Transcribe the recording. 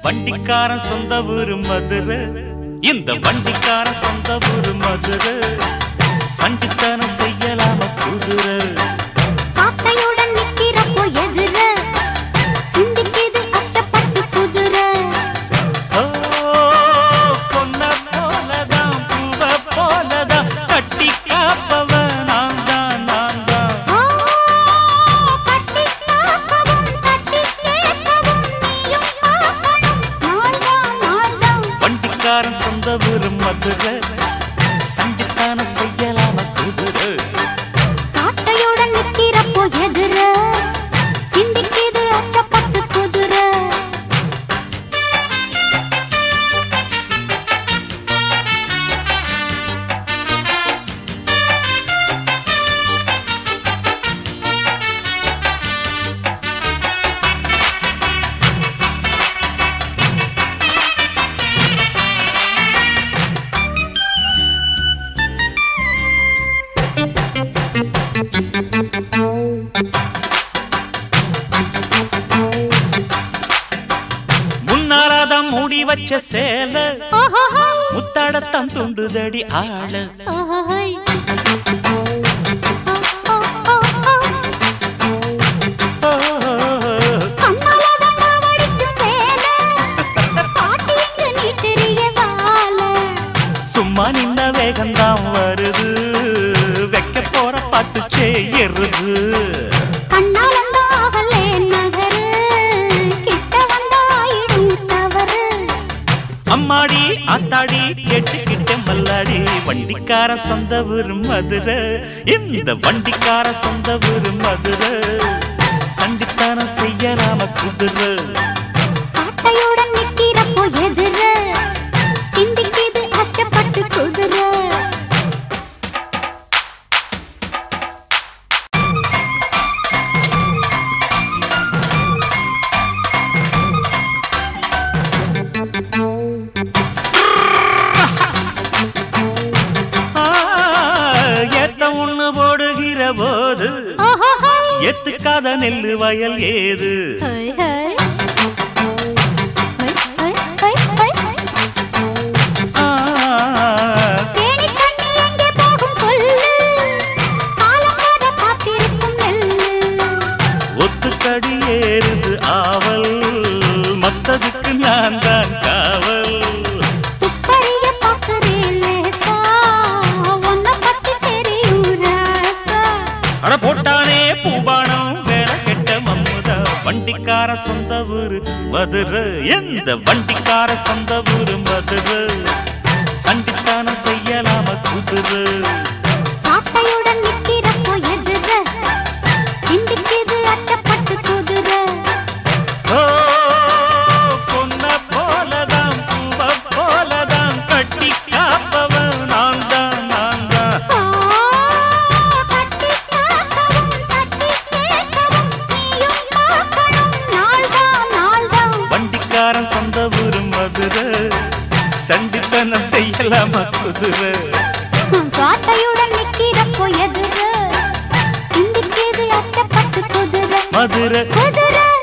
வண்டிக்காரன் சொந்த ஊரு மதுரை இந்த வண்டிக்காரன் சொந்த ஊரு மதுரை சண்டித்தனம் செய்யலாம குதிரை சாட்டையுடன் நிக்கிறப்போ எதிர சிந்திக்குது அச்சப்பட்டு குதிரை ஓ பொன்ன போலதான் பூவ போலதான் கட்டி காப்பவன் நான் தான் நான் தான் ஓ கட்டி காக்கவும் கட்டி கேட்கவும் நீயும் பார்க்கணும் நாள்தான் நாள்தான் வண்டிக்காரன் சொந்த ஊரு மதுரை சண்டித்தனம் செய்யலாம குதிரை சாட்டையுடன் நிக்கிறப்போ எதிர சிந்திக்குது அச்சப்பட்டு குதிரை முன்னாராதான் மூடி வச்ச சேலை ஓஹோஹோ முத்தாடத்தான் துண்டுதடி ஆள ஓஹோஹோய் ஓ ஓ ஓ கண்ணால வண்ணா வடிக்கும் வேலை பாட்டி எங்க நீ தெரிய வாழ சும்மா நின்ன வேகம்தான் வருது வைக்க போற பாட்டு செய்யறது கண்ணாலந்தா அவளே நகரு கிட்ட வந்தாயிடும் தவறு அம்மாடி ஆத்தாடி கேட்டுக்கிட்ட மல்லாடி வண்டிக்கார சொந்த ஊரு மதுரை இந்த வண்டிக்கார சொந்த ஊரு மதுரை சண்டித்தனம் செய்யலாம குதிரை சாட்டையுடன் நிக்கிறப்போ எதிர சிந்திக்குது அச்சப்பட்டு குதிரை ஆ, ஏத்த ஒண்ணு போடுகிற போது ஓஹோஹோய் எத்துக்காத நெல்லு வயல் ஏது ஹை ஹை ஹை ஹை ஹை ஹை ஆ, தேனி தண்ணி எங்கே போகும் சொல்லு காலம் வர காத்திருக்கும் நெல்லு ஒத்துக்கடி ஏறுது ஆவல் மத்ததுக்கு நான் தான் காவல் துப்பறிய பார்க்கறேன் லேசா உன்னை பத்தி தெரியும் ராசா அட போட்டானே பூபானம் வேற கெட்ட மம்முதா வண்டிக்கார சொந்த ஊரு மதுரை எந்த வண்டிக்கார சொந்த ஊரு மதுரை சண்டித்தானம் செய்யலாம குதிரை சாட்டையுடன் நிக்கிறப்போ எதிர சிந்திக்குது அச்சப்பட்டு குதிரை ஓ பொன்ன போலதான் பூவ போலதான் கட்டி காப்பவன் நான் தான் நான் தான் ஆ, கட்டி காக்கவும் கட்டி கேட்கவும் நீயும் பார்க்கணும் நாள்தான் நாள்தான் வண்டிக்காரன் சொந்த ஊரு மதுரை சண்டித்தனம் செய்யலாமா குதிரை சாட்டையுடன் நிக்கிறப்போ எதிர சிந்திக்குது அச்சப்பட்டு குதிரை மதுரை குதிரை